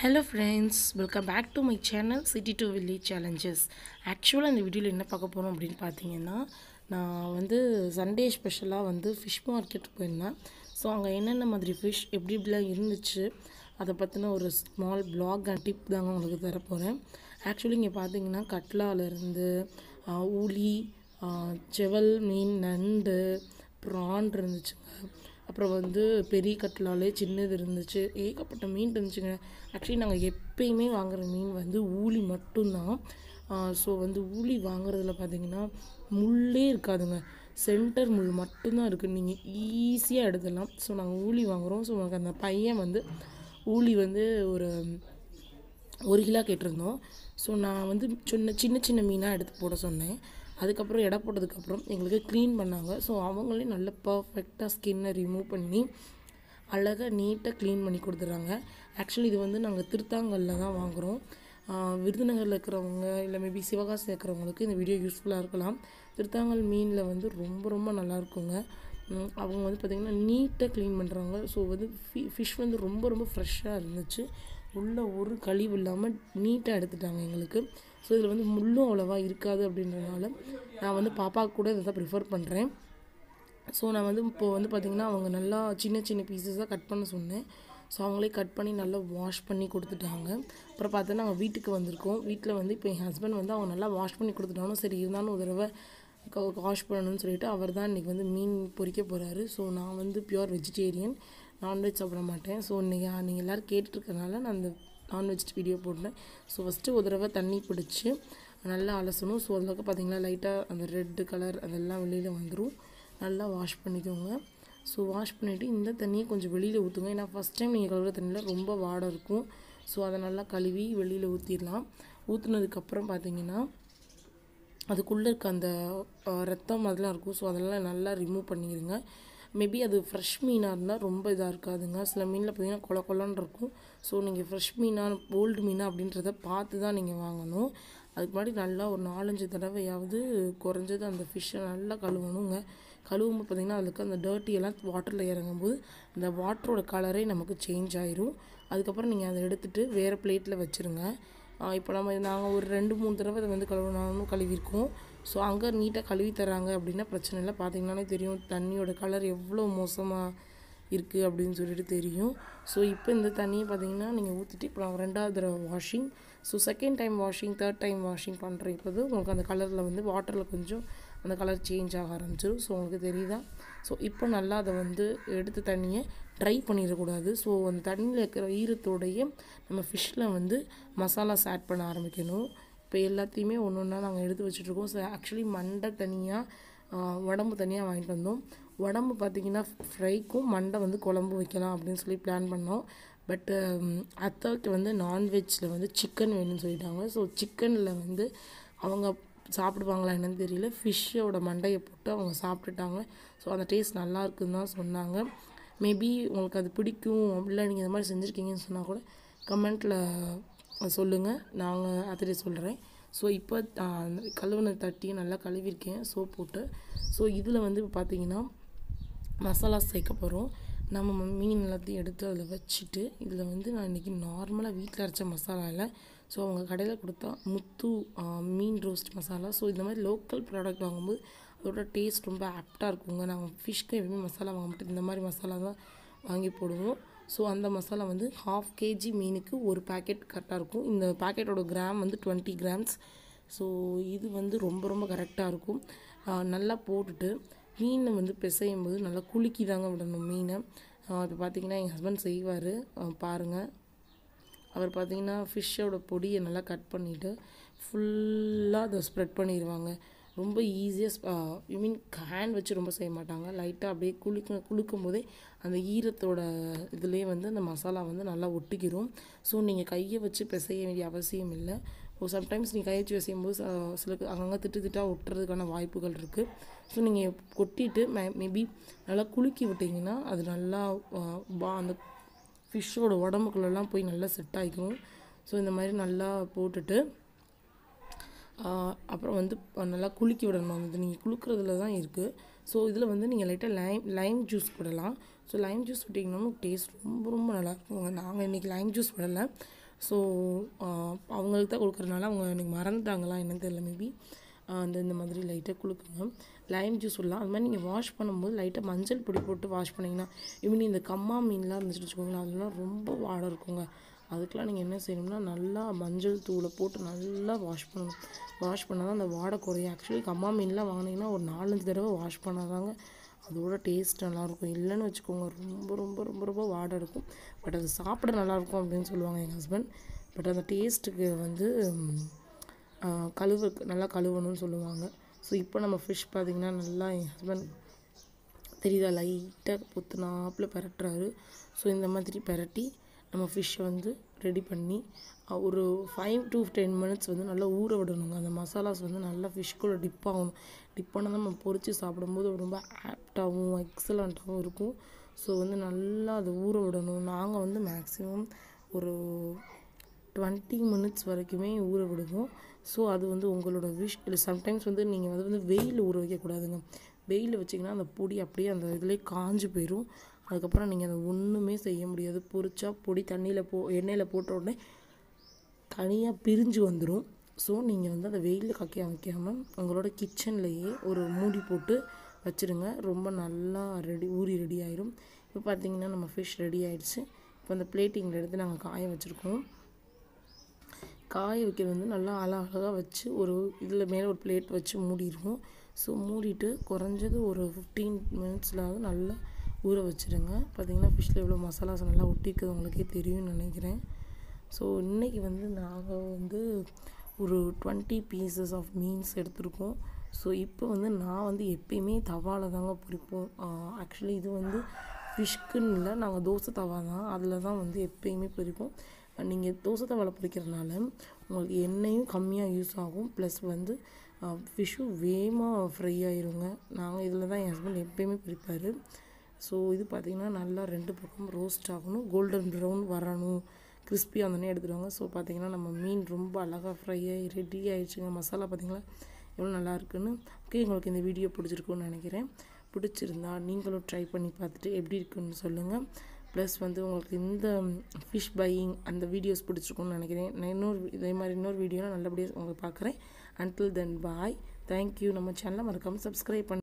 hello friends welcome back to my channel city to village challenges ஆக்சுவலாக இந்த வீடியோவில் என்ன பார்க்க போகிறோம் அப்படின்னு பார்த்தீங்கன்னா நான் வந்து சண்டே ஸ்பெஷலாக வந்து ஃபிஷ் மார்க்கெட் போயிருந்தேன் ஸோ அங்கே என்னென்ன மாதிரி ஃபிஷ் எப்படி இப்படிலாம் இருந்துச்சு அதை பற்றின ஒரு ஸ்மால் பிளாக் அண்ட் டிப் தாங்க உங்களுக்கு தர போகிறேன் ஆக்சுவலி இங்கே பார்த்தீங்கன்னா கட்லாலேருந்து ஊலி ஆஹ், செவல் மீன் நண்டு ப்ரான் இருந்துச்சுங்க அப்புறம் வந்து பெரிய கட்லாலே சின்னது இருந்துச்சு ஏகப்பட்ட மீன் இருந்துச்சுங்க ஆக்சுவலி நாங்கள் எப்பயுமே வாங்குற மீன் வந்து ஊளி மட்டும்தான் ஸோ வந்து ஊளி வாங்குறதுல பார்த்தீங்கன்னா முள்ளே இருக்காதுங்க சென்டர் முள் மட்டும்தான் இருக்குது நீங்கள் ஈஸியாக எடுத்துடலாம் ஸோ நாங்கள் ஊளி வாங்குகிறோம் ஸோ எனக்கு அந்த பையன் வந்து ஊளி வந்து ஒரு ஒரு கிலோ கேட்டிருந்தோம் ஸோ நான் வந்து சின்ன சின்ன சின்ன மீனாக எடுத்து போட சொன்னேன் அதுக்கப்புறம் எடை போட்டதுக்கப்புறம் எங்களுக்கு க்ளீன் பண்ணாங்க ஸோ அவங்களே நல்ல பர்ஃபெக்டாக ஸ்கின்னை ரிமூவ் பண்ணி அழகாக நீட்டாக க்ளீன் பண்ணி கொடுத்துட்றாங்க ஆக்சுவலி இது வந்து நாங்கள் திருத்தாங்கல்ல தான் வாங்குகிறோம் ஆஹ் விருதுநகரில் இருக்கிறவங்க இல்லை மேபி சிவகாசியில் இருக்கிறவங்களுக்கு இந்த வீடியோ யூஸ்ஃபுல்லாக இருக்கலாம் திருத்தாங்கல் மீனில் வந்து ரொம்ப ரொம்ப நல்லா இருக்குங்க உம் அவங்க வந்து பார்த்திங்கன்னா நீட்டாக க்ளீன் பண்ணுறாங்க ஸோ வந்து ஃபி ஃபிஷ் வந்து ரொம்ப ரொம்ப ஃப்ரெஷ்ஷாக இருந்துச்சு உள்ள ஒரு கழிவு இல்லாமல் நீட்டாக எடுத்துட்டாங்க எங்களுக்கு ஸோ இதில் வந்து முள்ளும் அவ்வளோவா இருக்காது அப்படின்றனால நான் வந்து பாப்பாவுக்கு கூட இதை தான் ப்ரிஃபர் பண்ணுறேன் ஸோ நான் வந்து இப்போ வந்து பார்த்திங்கன்னா அவங்க நல்லா சின்ன சின்ன பீசஸாக கட் பண்ண சொன்னேன் ஸோ அவங்களே கட் பண்ணி நல்லா வாஷ் பண்ணி கொடுத்துட்டாங்க அப்புறம் பார்த்தா நாங்கள் வீட்டுக்கு வந்திருக்கோம் வீட்டில் வந்து இப்போ என் ஹஸ்பண்ட் வந்து அவங்க நல்லா வாஷ் பண்ணி கொடுத்துட்டாலும் சரி இருந்தாலும் ஒரு தடவை வாஷ் பண்ணணும்னு சொல்லிட்டு அவர் தான் இன்றைக்கி வந்து மீன் பொரிக்க போகிறாரு ஸோ நான் வந்து பியூர் வெஜிடேரியன் நான்வெஜ் சாப்பிட மாட்டேன் ஸோ இன்றைக்கி நீங்கள் எல்லோரும் கேட்டுருக்கனால நான் அந்த நான்வெஜ் வீடியோ போடுறேன் ஸோ ஃபஸ்ட்டு ஒரு தடவை தண்ணி பிடிச்சி நல்லா அலசணும் ஸோ அதில் பார்த்தீங்கன்னா லைட்டாக அந்த ரெட்டு கலர் அதெல்லாம் வெளியில் வந்துடும் நல்லா வாஷ் பண்ணிக்கோங்க ஸோ வாஷ் பண்ணிவிட்டு இந்த தண்ணியை கொஞ்சம் வெளியில் ஊற்றுங்க ஏன்னா ஃபஸ்ட் டைம் நீங்கள் கழுவுற தண்ணியில் ரொம்ப வாடை இருக்கும் ஸோ அதை நல்லா கழுவி வெளியில் ஊற்றிடலாம் ஊற்றுனதுக்கப்புறம் பார்த்தீங்கன்னா அதுக்குள்ளே இருக்க அந்த அஹ், ரத்தம் அதெல்லாம் இருக்கும் ஸோ அதெல்லாம் நல்லா ரிமூவ் பண்ணிடுங்க மேபி அது ஃப்ரெஷ் மீனாக இருந்தால் ரொம்ப இதாக இருக்காதுங்க சில மீனில் பார்த்தீங்கன்னா கொல கொலன்னு இருக்கும் ஸோ நீங்கள் ஃப்ரெஷ் மீனாக ஓல்டு மீனா அப்படின்றத பார்த்து தான் நீங்கள் வாங்கணும் அதுக்கு முன்னாடி நல்லா ஒரு நாலஞ்சு தடவையாவது குறைஞ்சது அந்த ஃபிஷ்ஷை நல்லா கழுவணுங்க கழுவும்போது பார்த்திங்கன்னா அதுக்கு அந்த dirty எல்லாம் வாட்டரில் இறங்கும்போது அந்த வாட்டரோட கலரே நமக்கு சேஞ்ச் ஆயிரும் அதுக்கப்புறம் நீங்கள் அதை எடுத்துகிட்டு வேறு பிளேட்டில் வச்சுருங்க இப்போ நம்ம நாங்கள் ஒரு ரெண்டு மூணு தடவை அதை வந்து கழுவினாலும் கழுவிருக்கோம் ஸோ அங்கே நீட்டாக கழுவி தராங்க அப்படின்னா பிரச்சனை இல்லை பார்த்தீங்கன்னாலே தெரியும் தண்ணியோட கலர் எவ்வளோ மோசமாக இருக்குது அப்படின்னு சொல்லிட்டு தெரியும் ஸோ இப்போ இந்த தண்ணியை பார்த்தீங்கன்னா நீங்கள் ஊற்றிட்டு இப்போ நான் ரெண்டாவது தடவை washing so second time washing third time washing பண்ணுற இப்போது உங்களுக்கு அந்த கலரில் வந்து வாட்டரில் கொஞ்சம் அந்த கலர் சேஞ்ச் ஆக ஆரம்பிச்சிடும் ஸோ உங்களுக்கு தெரியுதா ஸோ இப்போ நல்லா அதை வந்து எடுத்து தண்ணியை ட்ரை பண்ணிடக்கூடாது ஸோ அந்த தண்ணியில் இருக்கிற ஈரத்தோடைய நம்ம ஃபிஷ்ஷில் வந்து மசாலாஸ் ஆட் பண்ண ஆரம்பிக்கணும் இப்போ எல்லாத்தையுமே ஒன்று ஒன்றா நாங்கள் எடுத்து வச்சுட்ருக்கோம் ஸோ ஆக்சுவலி மண்டை தனியாக உடம்பு தனியாக வாங்கிட்டு வந்தோம் உடம்பு பார்த்திங்கன்னா ஃப்ரைக்கும் மண்டை வந்து குழம்பு வைக்கலாம் அப்படின்னு சொல்லி பிளான் பண்ணோம் பட்டு அத்தாவுக்கு வந்து நான்வெஜ்ஜில் வந்து சிக்கன் வேணும்னு சொல்லிட்டாங்க ஸோ சிக்கனில் வந்து அவங்க சாப்பிடுவாங்களா என்னன்னு தெரியல ஃபிஷ்ஷோட மண்டையை போட்டு அவங்க சாப்பிட்டுட்டாங்க ஸோ அந்த டேஸ்ட் நல்லா இருக்குன்னு தான் சொன்னாங்க மேபி உங்களுக்கு அது பிடிக்கும் அப்படிலாம் நீங்கள் இந்த மாதிரி செஞ்சுருக்கீங்கன்னு சொன்னால் கூட கமெண்ட்டில் சொல்லுங்கள் நாங்கள் அதிலே சொல்கிறேன் ஸோ இப்போ கழுவுன தட்டியை நல்லா கழுவிருக்கேன் சோப் போட்டு ஸோ இதில் வந்து இப்போ பார்த்தீங்கன்னா மசாலா சேர்க்க போகிறோம் நம்ம ம- மீன் எல்லாத்தையும் எடுத்து அதில் வச்சுட்டு இதில் வந்து நான் இன்றைக்கி நார்மலாக வீட்டில் அரைச்ச மசாலா இல்லை ஸோ அவங்க கடையில் கொடுத்தா முத்து ஆ, மீன் ரோஸ்ட் மசாலா ஸோ இந்த மாதிரி லோக்கல் ப்ராடக்ட் வாங்கும்போது அதோட டேஸ்ட் ரொம்ப ஆப்டாக இருக்குங்க நாங்கள் ஃபிஷ்க்கு எப்பவுமே மசாலா வாங்க மாட்டோம் இந்த மாதிரி மசாலா தான் வாங்கி போடுவோம் ஸோ அந்த மசாலா வந்து ஹாஃப் கேஜி மீனுக்கு ஒரு பேக்கெட் கரெக்டாக இருக்கும் இந்த பேக்கெட்டோட கிராம் வந்து டுவெண்ட்டி கிராம்ஸ் ஸோ இது வந்து ரொம்ப ரொம்ப கரெக்டாக இருக்கும் ஆ, நல்லா போட்டுட்டு மீனை வந்து பிசையும் போது நல்லா குலுக்கி தாங்க விடணும் மீனை இப்போ பார்த்தீங்கன்னா எங்கள் ஹஸ்பண்ட் செய்வார் பாருங்கள் அவர் பார்த்தீங்கன்னா ஃபிஷ்ஷோட பொடியை நல்லா கட் பண்ணிவிட்டு ஃபுல்லாக அதை ஸ்ப்ரெட் பண்ணிடுவாங்க ரொம்ப ஈஸியாக ஐ மீன் ஹேண்ட் வச்சு ரொம்ப செய்ய மாட்டாங்க லைட்டாக அப்படியே குளிக்க குளுக்கும் போதே அந்த ஈரத்தோட இதுலேயே வந்து அந்த மசாலா வந்து நல்லா ஒட்டிக்கிறோம் ஸோ நீங்கள் கையை வச்சு பிசைய வேண்டிய அவசியம் இல்லை ஓ சம்டைம்ஸ் நீங்கள் கையை வச்சு பிசையும் போது ச- சில அங்கங்கே திட்டு திட்டாக ஒட்டுறதுக்கான வாய்ப்புகள் இருக்குது ஸோ நீங்கள் கொட்டிட்டு மே மேபி நல்லா குலுக்கி விட்டிங்கன்னா அது நல்லா ஆ, பா அந்த ஃபிஷ்ஷோட உடம்புக்குள்ளெல்லாம் போய் நல்லா செட் ஆகிக்கும் ஸோ இந்த மாதிரி நல்லா போட்டுட்டு ஆஹ் அப்புறம் வந்து ப- நல்லா குலுக்கி விடணும் அது நீங்கள் குலுக்கிறதுல தான் இருக்குது ஸோ இதில் வந்து நீங்கள் லைட்டாக லைம் லைம் ஜூஸ் விடலாம் ஸோ லைம் ஜூஸ் விட்டிங்கன்னா டேஸ்ட் ரொம்ப ரொம்ப நல்லா இருக்குங்க நாங்கள் இன்றைக்கி லைம் ஜூஸ் விடலை ஸோ அவங்களுக்கு தான் கொடுக்குறதுனால அவங்க எனக்கு மறந்துட்டாங்களா என்னன்னு தெரியல மேபி அந்த இந்த மாதிரி லைட்டாக குளுக்குங்க லைம் ஜூஸ் விடலாம் அது மாதிரி நீங்கள் வாஷ் பண்ணும்போது லைட்டாக மஞ்சள் பொடி போட்டு வாஷ் பண்ணிங்கன்னா ஈவன் இந்த கம்மா மீன்லாம் இருந்துச்சுன்னு வச்சுக்கோங்களேன் அதெல்லாம் ரொம்ப வாடை இருக்குங்க அதுக்கெலாம் நீங்கள் என்ன செய்யணும்னா நல்லா மஞ்சள் தூளை போட்டு நல்லா வாஷ் பண்ணணும் வாஷ் பண்ணால் தான் அந்த வாடை குறையும் ஆக்சுவலி கம்மா மீன்லாம் வாங்கினீங்கன்னா ஒரு நாலஞ்சு தடவை வாஷ் பண்ணாதாங்க அதோட டேஸ்ட் நல்லாயிருக்கும் இல்லைன்னு வச்சுக்கோங்க ரொம்ப ரொம்ப ரொம்ப ரொம்ப வாடை இருக்கும் பட் அது சாப்பிட நல்லாயிருக்கும் அப்படின்னு சொல்லுவாங்க எங்கள் ஹஸ்பண்ட் பட் அந்த டேஸ்ட்டுக்கு வந்து கழுவு நல்லா கழுவணும்னு சொல்லுவாங்க ஸோ இப்போ நம்ம ஃபிஷ் பார்த்திங்கன்னா நல்லா என் ஹஸ்பண்ட் தெரியுதா லைட்டாக பொத்துனாப்பில் பெரட்டுறாரு ஸோ இந்த மாதிரி பெரட்டி நம்ம ஃபிஷ்ஷை வந்து ரெடி பண்ணி ஒரு ஃபைவ் டு டென் மினிட்ஸ் வந்து நல்லா ஊற விடணுங்க அந்த மசாலாஸ் வந்து நல்லா ஃபிஷ்குள்ளே டிப் ஆகணும் டிப் பண்ணால் நம்ம பொறிச்சு சாப்பிடும்போது ரொம்ப ஆப்டாகவும் எக்ஸலண்ட்டாகவும் இருக்கும் ஸோ வந்து நல்லா அதை ஊற விடணும் நாங்கள் வந்து மேக்ஸிமம் ஒரு டுவெண்ட்டி மினிட்ஸ் வரைக்குமே ஊற விடுவோம் ஸோ அது வந்து உங்களோட விஷ் இல்லை சம்டைம்ஸ் வந்து நீங்கள் அது வந்து வெயில் ஊற வைக்கக்கூடாதுங்க வெயில் வச்சிங்கன்னா அந்த பொடி அப்படியே அந்த இதிலே காஞ்சு போயிடும் அதுக்கப்புறம் நீங்கள் அதை ஒன்றுமே செய்ய முடியாது பொரிச்சா பொடி தண்ணியில் போ எண்ணெயில் போட்ட உடனே தனியாக பிரிஞ்சு வந்துடும் ஸோ நீங்கள் வந்து அதை வெயிலில் காக்க வைக்காமல் உங்களோட கிச்சன்லேயே ஒரு மூடி போட்டு வச்சுருங்க ரொம்ப நல்லா ரெடி ஊறி ரெடி ஆயிரும் இப்போ பார்த்தீங்கன்னா நம்ம ஃபிஷ் ரெடி ஆயிடுச்சு இப்போ அந்த பிளேட்டிங்கில் எடுத்து நாங்கள் காய வச்சுருக்கோம் காய வைக்கிறது வந்து நல்லா அழகாக வச்சு ஒரு இதில் மேலே ஒரு பிளேட் வச்சு மூடிடுவோம் ஸோ மூடிட்டு குறைஞ்சது ஒரு ஃபிஃப்டீன் மினிட்ஸ்லாவது நல்லா ஊற வச்சுருங்க பார்த்திங்கன்னா ஃபிஷ்ஷில் எவ்வளோ மசாலாஸ் நல்லா ஒட்டிக்குது உங்களுக்கே தெரியும்னு நினைக்கிறேன் ஸோ இன்றைக்கி வந்து நாங்கள் வந்து ஒரு டுவெண்ட்டி பீசஸ் ஆஃப் மீன்ஸ் எடுத்திருக்கோம் ஸோ இப்போ வந்து நான் வந்து எப்பயுமே தவாவில் தாங்க பொரிப்போம் ஆக்சுவலி இது வந்து ஃபிஷ்க்குன்னு இல்லை நாங்கள் தோசை தவா தான் அதில் தான் வந்து எப்பயுமே பொரிப்போம் நீங்கள் தோசை தவாவில் பொரிக்கிறதுனால உங்களுக்கு எண்ணெயும் கம்மியாக யூஸ் ஆகும் ப்ளஸ் வந்து ஃபிஷ்ஷும் வேகமாக ஃப்ரை ஆயிருங்க நாங்கள் இதில் தான் என் ஹஸ்பண்ட் எப்பயுமே பொரிப்பார் ஸோ இது பார்த்திங்கன்னா நல்லா ரெண்டு பக்கம் ரோஸ்ட் ஆகணும் கோல்டன் ப்ரௌன் வரணும் கிறிஸ்பியாக வந்தோடனே எடுத்துடுவாங்க ஸோ பார்த்திங்கன்னா நம்ம மீன் ரொம்ப அழகாக ஃப்ரை ஆகி ரெடி ஆகிடுச்சுங்க மசாலா பார்த்திங்களா எவ்வளோ நல்லா இருக்குன்னு ஓகே உங்களுக்கு இந்த வீடியோ பிடிச்சிருக்குன்னு நினைக்கிறேன் பிடிச்சிருந்தா நீங்களும் ட்ரை பண்ணி பார்த்துட்டு எப்படி இருக்குன்னு சொல்லுங்கள் ப்ளஸ் வந்து உங்களுக்கு இந்த ஃபிஷ் பையிங் அந்த வீடியோஸ் பிடிச்சிருக்குன்னு நினைக்கிறேன் நான் இன்னொரு இதே மாதிரி இன்னொரு வீடியோவில் நல்லபடியாக உங்களுக்கு பார்க்குறேன் அன்டில் தென் பாய் தேங்க்யூ நம்ம சேனலை மறக்காமல் சப்ஸ்கிரைப் பண்ணி